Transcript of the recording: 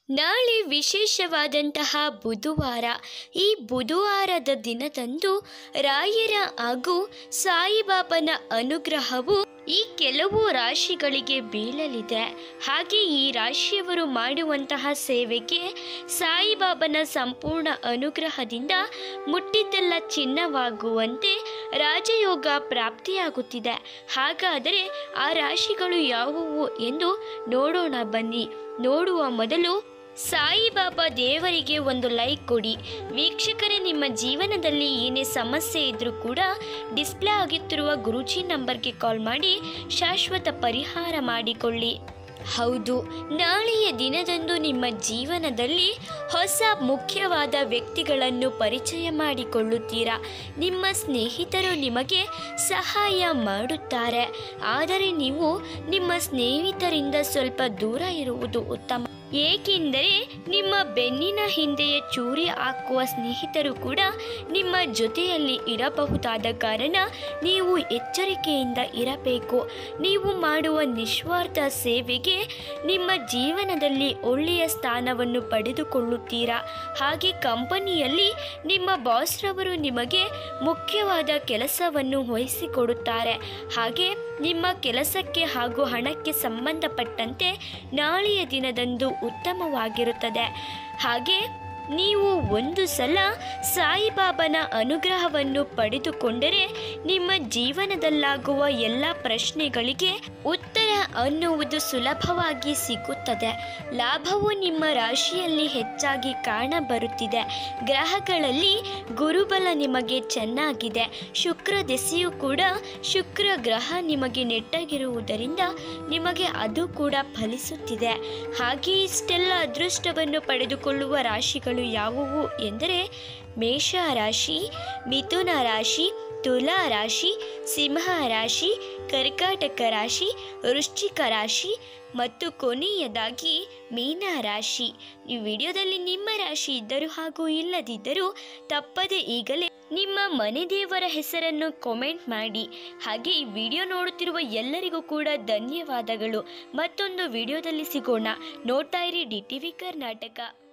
ನಾಳೆ ವಿಶೇಷವಾದಂತಹ ಬುಧವಾರ ಈ ಬುಧವಾರದ ದಿನದಂದು ರಾಯರ ಹಾಗೂ ಸಾಯಿಬಾಬನ ಅನುಗ್ರಹವು ಈ ಕೆಲವು ರಾಶಿಗಳಿಗೆ ಬೀಳಲಿದೆ ಹಾಗೆ ಈ ರಾಶಿಯವರು ಮಾಡುವಂತಹ ಸೇವೆಗೆ ಸಾಯಿಬಾಬನ ಸಂಪೂರ್ಣ ಅನುಗ್ರಹದಿಂದ ಮುಟ್ಟಿದ್ದೆಲ್ಲ ಚಿನ್ನವಾಗುವಂತೆ ರಾಜಯೋಗ ಪ್ರಾಪ್ತಿಯಾಗುತ್ತಿದೆ ಹಾಗಾದರೆ ಆ ರಾಶಿಗಳು ಯಾವುವು ಎಂದು ನೋಡೋಣ ಬನ್ನಿ ನೋಡುವ ಮೊದಲು ಸಾಯಿಬಾಬಾ ದೇವರಿಗೆ ಒಂದು ಲೈಕ್ ಕೊಡಿ ವೀಕ್ಷಕರೇ ನಿಮ್ಮ ಜೀವನದಲ್ಲಿ ಏನೇ ಸಮಸ್ಯೆ ಇದ್ದರೂ ಕೂಡ ಡಿಸ್ಪ್ಲೇ ಆಗುತ್ತಿರುವ ಗುರುಜಿ ನಂಬರ್ಗೆ ಕಾಲ್ ಮಾಡಿ ಶಾಶ್ವತ ಪರಿಹಾರ ಮಾಡಿಕೊಳ್ಳಿ ಹೌದು ನಾಳೆಯ ದಿನದಂದು ನಿಮ್ಮ ಜೀವನದಲ್ಲಿ ಹೊಸ ಮುಖ್ಯವಾದ ವ್ಯಕ್ತಿಗಳನ್ನು ಪರಿಚಯ ಮಾಡಿಕೊಳ್ಳುತ್ತೀರಾ ನಿಮ್ಮ ಸ್ನೇಹಿತರು ನಿಮಗೆ ಸಹಾಯ ಮಾಡುತ್ತಾರೆ ಆದರೆ ನೀವು ನಿಮ್ಮ ಸ್ನೇಹಿತರಿಂದ ಸ್ವಲ್ಪ ದೂರ ಇರುವುದು ಉತ್ತಮ ಏಕೆಂದರೆ ನಿಮ್ಮ ಬೆನ್ನಿನ ಹಿಂದೆಯೇ ಚೂರಿ ಹಾಕುವ ಸ್ನೇಹಿತರು ಕೂಡ ನಿಮ್ಮ ಜೊತೆಯಲ್ಲಿ ಇರಬಹುದಾದ ಕಾರಣ ನೀವು ಎಚ್ಚರಿಕೆಯಿಂದ ಇರಬೇಕು ನೀವು ಮಾಡುವ ನಿಸ್ವಾರ್ಥ ಸೇವೆಗೆ ನಿಮ್ಮ ಜೀವನದಲ್ಲಿ ಒಳ್ಳೆಯ ಸ್ಥಾನವನ್ನು ಪಡೆದುಕೊಳ್ಳುತ್ತೀರಾ ಹಾಗೆ ಕಂಪನಿಯಲ್ಲಿ ನಿಮ್ಮ ಬಾಸ್ರವರು ನಿಮಗೆ ಮುಖ್ಯವಾದ ಕೆಲಸವನ್ನು ವಹಿಸಿಕೊಡುತ್ತಾರೆ ಹಾಗೆ ನಿಮ್ಮ ಕೆಲಸಕ್ಕೆ ಹಾಗೂ ಹಣಕ್ಕೆ ಸಂಬಂಧಪಟ್ಟಂತೆ ನಾಳೆಯ ದಿನದಂದು ಉತ್ತಮವಾಗಿರುತ್ತದೆ ಹಾಗೆ ನೀವು ಒಂದು ಸಲ ಸಾಯಿಬಾಬನ ಅನುಗ್ರಹವನ್ನು ಪಡೆದುಕೊಂಡರೆ ನಿಮ್ಮ ಜೀವನದಲ್ಲಾಗುವ ಎಲ್ಲ ಪ್ರಶ್ನೆಗಳಿಗೆ ಉತ್ತರ ಅನ್ನುವುದು ಸುಲಭವಾಗಿ ಸಿಗುತ್ತದೆ ಲಾಭವು ನಿಮ್ಮ ರಾಶಿಯಲ್ಲಿ ಹೆಚ್ಚಾಗಿ ಕಾಣಬರುತ್ತಿದೆ ಗ್ರಹಗಳಲ್ಲಿ ಗುರುಬಲ ನಿಮಗೆ ಚೆನ್ನಾಗಿದೆ ಶುಕ್ರ ದೆಸೆಯು ಕೂಡ ಶುಕ್ರ ಗ್ರಹ ನಿಮಗೆ ನೆಟ್ಟಗಿರುವುದರಿಂದ ನಿಮಗೆ ಅದು ಕೂಡ ಫಲಿಸುತ್ತಿದೆ ಹಾಗೆ ಇಷ್ಟೆಲ್ಲ ಅದೃಷ್ಟವನ್ನು ಪಡೆದುಕೊಳ್ಳುವ ರಾಶಿಗಳು ಯಾವುವು ಎಂದರೆ ಮೇಷ ರಾಶಿ ಮಿಥುನ ರಾಶಿ ತುಲಾ ರಾಶಿ ಸಿಂಹ ರಾಶಿ ಕರ್ಕಾಟಕ ರಾಶಿ ವೃಶ್ಚಿಕ ರಾಶಿ ಮತ್ತು ಕೊನೆಯದಾಗಿ ಮೀನ ರಾಶಿ ಈ ವಿಡಿಯೋದಲ್ಲಿ ನಿಮ್ಮ ರಾಶಿ ಇದ್ದರೂ ಹಾಗೂ ಇಲ್ಲದಿದ್ದರೂ ತಪ್ಪದೆ ಈಗಲೇ ನಿಮ್ಮ ಮನೆ ದೇವರ ಹೆಸರನ್ನು ಕಾಮೆಂಟ್ ಮಾಡಿ ಹಾಗೆ ಈ ವಿಡಿಯೋ ನೋಡುತ್ತಿರುವ ಎಲ್ಲರಿಗೂ ಕೂಡ ಧನ್ಯವಾದಗಳು ಮತ್ತೊಂದು ವಿಡಿಯೋದಲ್ಲಿ ಸಿಗೋಣ ನೋಡ್ತಾ ಇರಿ ಡಿ ಟಿ ವಿ ಕರ್ನಾಟಕ